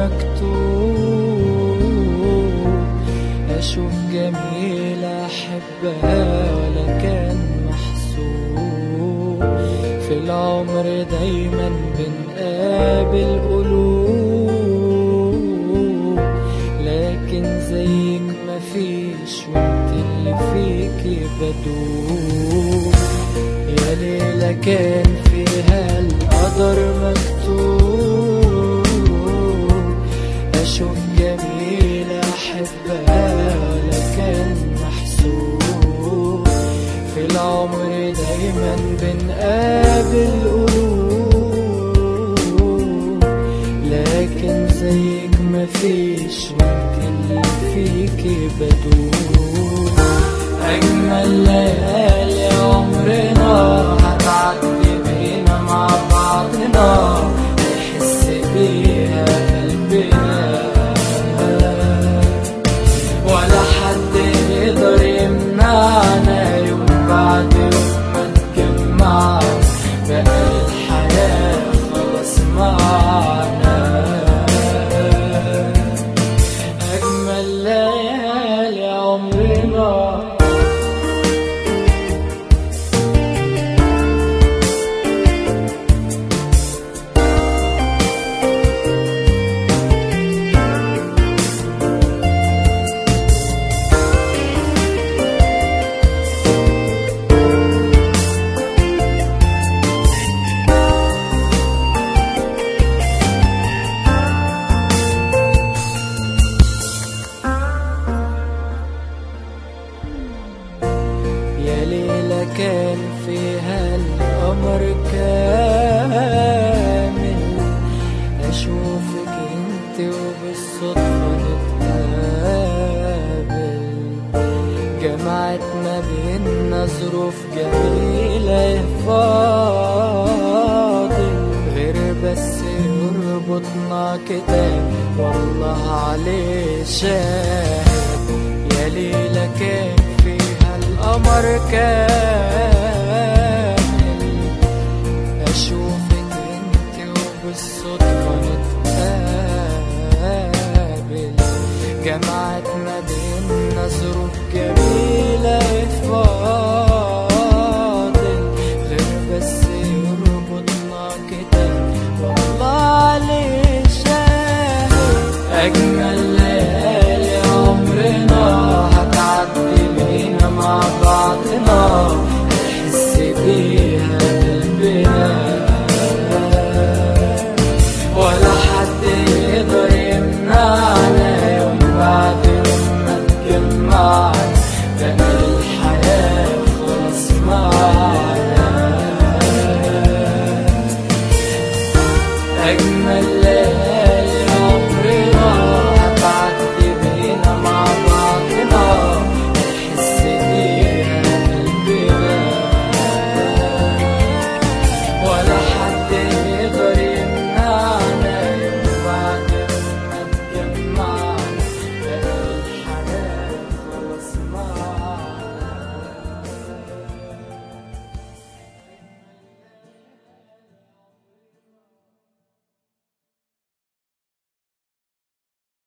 مكتوب أشوف جميلة أحبها ولا كان محسوب في العمر دايما بنقابل قلوب لكن زيك مفيش وانت اللي فيكي بدوب يا ليلة كان فيها القدر مكتوب أشوف جميلة أحبها ولا كان محسوب في العمر دايما بنقابل قلوب لكن زيك مفيش وانت اللي فيكي بدوب أجمل ليالي عمرنا هتعدي بينا مع بعضنا نحس بيها قلبنا ولا حد يقدر يمنعنا يوم بعد يوم ما نتجمع بقى الحياة خلاص معانا أجمل ليالي عمرنا يا ليلة كان فيها القمر كامل أشوفك انت وبالصدفة نتقابل جمعت ما بينا ظروف جميلة يا فاضل غير بس يربطنا كتاب والله عليه شاهد يا ليلة كان فيها القمر كامل أشوف